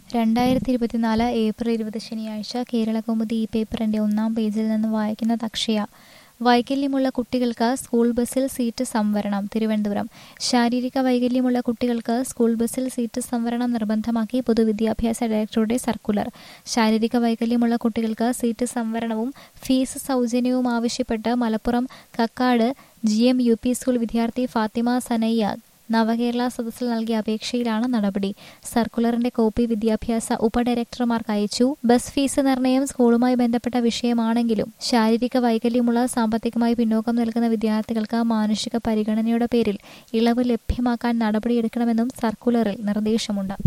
രണ്ടായിരത്തി ഇരുപത്തിനാല് ഏപ്രിൽ ഇരുപത് ശനിയാഴ്ച കേരള കൗമുദി ഈ പേപ്പറിന്റെ ഒന്നാം പേജിൽ നിന്ന് വായിക്കുന്നത് അക്ഷയ വൈകല്യമുള്ള കുട്ടികൾക്ക് സ്കൂൾ ബസ്സിൽ സീറ്റ് സംവരണം തിരുവനന്തപുരം ശാരീരിക വൈകല്യമുള്ള കുട്ടികൾക്ക് സ്കൂൾ ബസ്സിൽ സീറ്റ് സംവരണം നിർബന്ധമാക്കി പൊതുവിദ്യാഭ്യാസ ഡയറക്ടറുടെ സർക്കുലർ ശാരീരിക വൈകല്യമുള്ള കുട്ടികൾക്ക് സീറ്റ് സംവരണവും ഫീസ് സൗജന്യവും ആവശ്യപ്പെട്ട് Malappuram Kakkad G M U P school വിദ്യാർത്ഥി ഫാത്തിമ സനയ്യ നവകേരള സദസ്സിൽ നൽകിയ അപേക്ഷയിലാണ് നടപടി സർക്കുലറിന്റെ കോപ്പി വിദ്യാഭ്യാസ ഉപഡയറക്ടർമാർക്ക് അയച്ചു ബസ് ഫീസ് നിർണയം സ്കൂളുമായി ബന്ധപ്പെട്ട വിഷയമാണെങ്കിലും ശാരീരിക വൈകല്യമുള്ള സാമ്പത്തികമായി പിന്നോക്കം നിൽക്കുന്ന വിദ്യാർത്ഥികൾക്ക് മാനുഷിക പരിഗണനയുടെ പേരിൽ ഇളവ് ലഭ്യമാക്കാൻ നടപടിയെടുക്കണമെന്നും സർക്കുലറിൽ നിർദ്ദേശമുണ്ട്